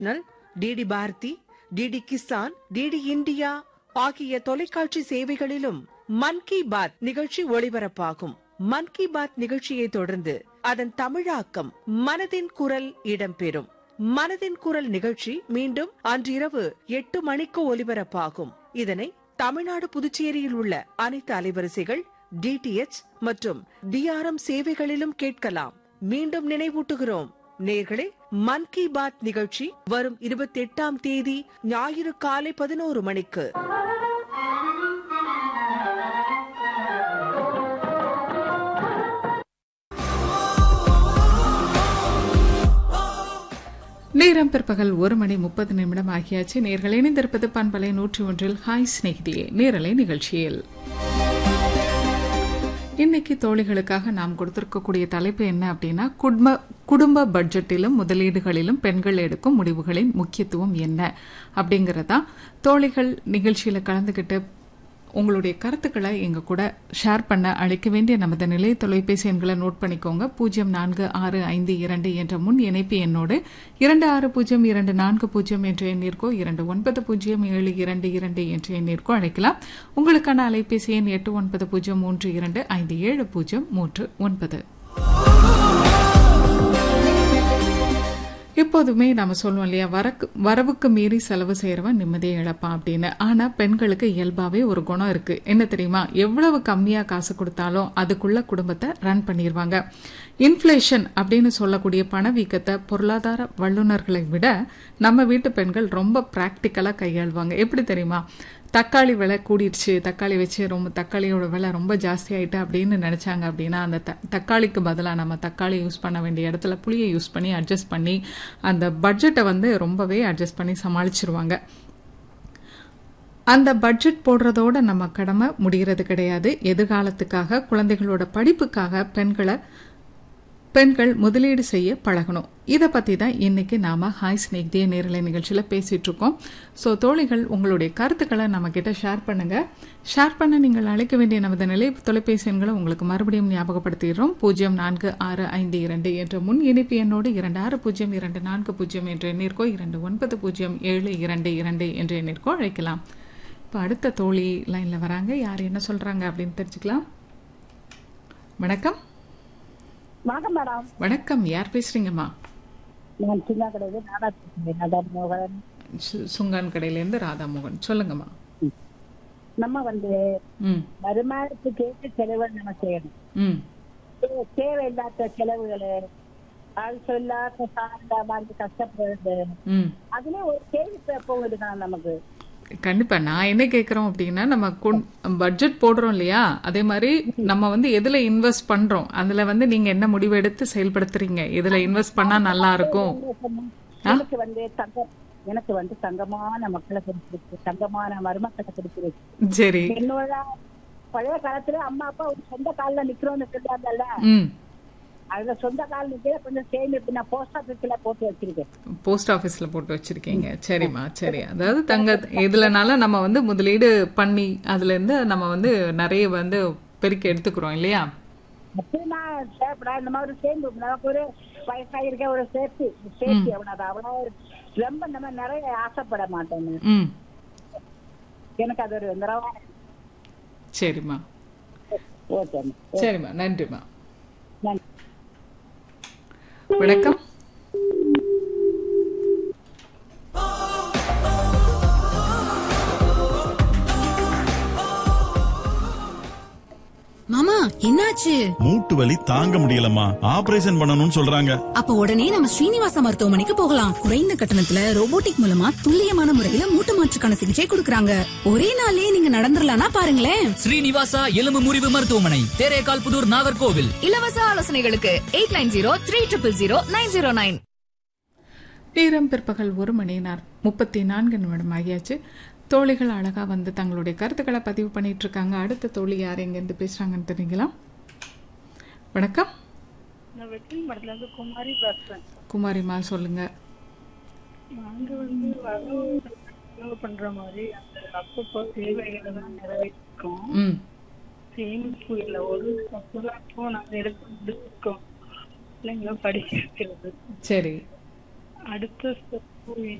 National DD Bharati DD Kisan DD India ஆகிய தொலைக்காட்சி சேவைகளிலும் மன் கி பாத் நிகழ்ச்சி ஒளிபரப்பாகும் மன் கி பாத் நிகழ்ச்சியை தொடர்ந்து அதன் தமிழாக்கம் மனதின் குரல் இடம்பெறும் மனதின் குரல் நிகழ்ச்சி மீண்டும் அன்றிரவு எட்டு மணிக்கு ஒலிபரப்பாகும் இதனை தமிழ்நாடு புதுச்சேரியில் உள்ள அனைத்து அலைவரிசைகள் டிடிஎச் மற்றும் டிஆர்எம் சேவைகளிலும் கேட்கலாம் மீண்டும் நினைவூட்டுகிறோம் நேர்களே மன் கி பாத் நிகழ்ச்சி வரும் இருபத்தி எட்டாம் தேதி ஞாயிறு காலை பதினோரு மணிக்கு நேரம் பிற்பகல் ஒரு மணி முப்பது நிமிடம் ஆகியாச்சு நேர்கள் இணைந்திருப்பது பண்பலை நூற்றி ஒன்றில் ஹாய் ஸ்நேகிதியே நேரலை நிகழ்ச்சியில் இன்னைக்கு தோழிகளுக்காக நாம் கொடுத்திருக்கக்கூடிய தலைப்பு என்ன அப்படின்னா குடும்ப குடும்ப பட்ஜெட்டிலும் முதலீடுகளிலும் பெண்கள் எடுக்கும் முடிவுகளின் முக்கியத்துவம் என்ன அப்படிங்கறதா தோழிகள் நிகழ்ச்சியில கலந்துகிட்டு உங்களுடைய கருத்துக்களை எங்க கூட ஷேர் பண்ண அழைக்க வேண்டிய நமது நிலைய தொலைபேசி எண்களை நோட் பண்ணிக்கோங்க பூஜ்ஜியம் நான்கு ஆறு ஐந்து இரண்டு என்ற முன் இணைப்பு எண்ணோடு இரண்டு ஆறு பூஜ்ஜியம் இரண்டு நான்கு பூஜ்ஜியம் என்ற எண்ணிற்கோ இரண்டு ஒன்பது பூஜ்ஜியம் ஏழு இரண்டு இரண்டு என்ற எண்ணிற்கோ அழைக்கலாம் உங்களுக்கான அலைபேசி எண் எட்டு ஒன்பது பூஜ்ஜியம் மூன்று இரண்டு ஐந்து ஏழு பூஜ்ஜியம் மூன்று ஒன்பது எப்போதுமே நம்ம சொல்லுவோம் இல்லையா வரக்கு வரவுக்கு மீறி செலவு செய்யறவன் நிம்மதியை இழப்பான் அப்படின்னு ஆனா பெண்களுக்கு இயல்பாவே ஒரு குணம் இருக்கு என்ன தெரியுமா எவ்வளவு கம்மியா காசு கொடுத்தாலும் அதுக்குள்ள குடும்பத்தை ரன் பண்ணிடுவாங்க இன்ஃப்ளேஷன் அப்படின்னு சொல்லக்கூடிய பணவீக்கத்தை பொருளாதார வல்லுநர்களை விட நம்ம வீட்டு பெண்கள் ரொம்ப பிராக்டிக்கலா கையாளுவாங்க எப்படி தெரியுமா தக்காளி விலை கூடிடுச்சு தக்காளி வச்சு ரொம்ப தக்காளியோட விலை ரொம்ப ஜாஸ்தி ஆயிட்டு அப்படின்னு நினைச்சாங்க அப்படின்னா அந்த த தக்காளிக்கு பதிலாக நம்ம தக்காளி யூஸ் பண்ண வேண்டிய இடத்துல புளியை யூஸ் பண்ணி அட்ஜஸ்ட் பண்ணி அந்த பட்ஜெட்டை வந்து ரொம்பவே அட்ஜஸ்ட் பண்ணி சமாளிச்சிருவாங்க அந்த பட்ஜெட் போடுறதோட நம்ம கடமை முடிகிறது கிடையாது எதிர்காலத்துக்காக குழந்தைகளோட படிப்புக்காக பெண்களை பெண்கள் முதலீடு செய்ய பழகணும் இதை பற்றி தான் இன்னைக்கு நாம ஹாய் ஸ்னேக் தே நேரலை நிகழ்ச்சியில் பேசிட்டு இருக்கோம் ஸோ தோழிகள் உங்களுடைய கருத்துக்களை நம்ம கிட்ட ஷேர் பண்ணுங்க ஷேர் பண்ண நீங்கள் அழைக்க வேண்டிய நமது நிலை தொலைபேசி எண்களை உங்களுக்கு மறுபடியும் ஞாபகப்படுத்திடுறோம் பூஜ்ஜியம் நான்கு ஆறு ஐந்து இரண்டு என்ற முன் இணைப்பு எண்ணோடு இரண்டு ஆறு பூஜ்ஜியம் இரண்டு நான்கு பூஜ்ஜியம் என்ற எண்ணிற்கோ இரண்டு ஒன்பது பூஜ்ஜியம் ஏழு இரண்டு இரண்டு என்ற எண்ணிற்கோ அழைக்கலாம் இப்போ அடுத்த தோழி லைனில் வராங்க யார் என்ன சொல்றாங்க அப்படின்னு தெரிஞ்சுக்கலாம் வணக்கம் வணக்கம் மேடம் வணக்கம் யார் பேசுறீங்கம்மா நான் சின்ன கடையில் நாடா பேசுகிறேன் நகர் மோகன் சு- சுங்கான் கடையிலேருந்து ராதாமோகன் சொல்லுங்கம்மா நம்ம வந்து ம் வருமானத்துக்கு ஏற்ற செலவு நம்ம செய்யணும் ம் தே- தேவையில்லாத செலவுகளு அது சொல்லாத சார்ந்த மாதிரி கஷ்டப்படுறது ம் அதுலயே ஒரு கேள்வி எப்பவும் இருக்கணும் நமக்கு கண்டிப்பா நான் என்ன கேக்குறோம் அப்படின்னா நம்ம பட்ஜெட் போடுறோம் இல்லையா அதே மாதிரி நம்ம வந்து எதுல இன்வெஸ்ட் பண்றோம் அதுல வந்து நீங்க என்ன முடிவு எடுத்து செயல்படுத்துறீங்க இதுல இன்வெஸ்ட் பண்ணா நல்லா இருக்கும் எனக்கு வந்து தங்க எனக்கு வந்து தங்கமான மக்களை பிடிச்சிருக்கு தங்கமான மருமக்களை பிடிச்சிருக்கு சரி என்னோட பழைய காலத்துல அம்மா அப்பா ஒரு சொந்த கால்ல நிக்கிறோம்னு சொல்றாங்கல்ல ம் அதுல சொந்த கால் நிக்கிற கொஞ்சம் சேமிப்பு நான் போஸ்ட் ஆபீஸ்ல போட்டு வச்சிருக்கேன் போஸ்ட் ஆபீஸ்ல போட்டு வச்சிருக்கீங்க சரிம்மா சரி அதாவது தங்க எதுலனால நம்ம வந்து முதலீடு பண்ணி அதுல இருந்து நம்ம வந்து நிறைய வந்து பெருக்கி எடுத்துக்கிறோம் இல்லையா அப்படி நான் சேப்படா இந்த மாதிரி சேமிப்பு நமக்கு ஒரு வயசாயிருக்க ஒரு சேஃப்டி சேஃப்டி அவ்வளவு அவ்வளவு ரொம்ப நம்ம நிறைய ஆசைப்பட மாட்டோம் நான். ம் எனக்கு அது ஒரு நிறவா சரிம்மா ஓகே சரிம்மா நன்றிம்மா நன்றி வணக்கம் மாமா என்னாச்சு மூட்டு வலி தாங்க முடியலம்மா ஆபரேஷன் பண்ணணும்னு சொல்றாங்க அப்ப உடனே நம்ம ஸ்ரீனிவாச மருத்துவமனைக்கு போகலாம் குறைந்த கட்டணத்துல ரோபோட்டிக் மூலமா துல்லியமான முறையில மூட்டு மாற்றுக்கான சிகிச்சை கொடுக்கறாங்க ஒரே நாள்லயே நீங்க நடந்துடலாம்னா பாருங்களேன் ஸ்ரீனிவாசா எலும்பு முறிவு மருத்துவமனை தேரேகால் புதூர் நாகர்கோவில் இலவச ஆலோசனைகளுக்கு eight nine zero three triple zero nine zero nine நேரம் பிற்பகல் ஒரு மணி நாற் முப்பத்தி நான்கு நிமிடம் ஆகியாச்சு தோழிகள் அழகா வந்து தங்களுடைய கருத்துக்களை பதிவு பண்ணிட்டு இருக்காங்க அடுத்த தோழி யார் எங்கேருந்து பேசுறாங்கன்னு தெரியுங்களா வணக்கம் நான் வெற்றி மடத்துல இருந்து குமாரி பேசுறேன் குமாரிமா சொல்லுங்க நாங்க வந்து வரவு செலவு பண்ற மாதிரி அந்த அப்பப்போ தேவைகளை தான் நிறைவேற்றிருக்கோம் ம் சேமிப்பு இல்லை ஒரு பத்துலாக்கும் நாங்க எடுத்து இருக்கோம் பிள்ளைங்களை படிக்க வைக்கிறது சரி அடுத்த step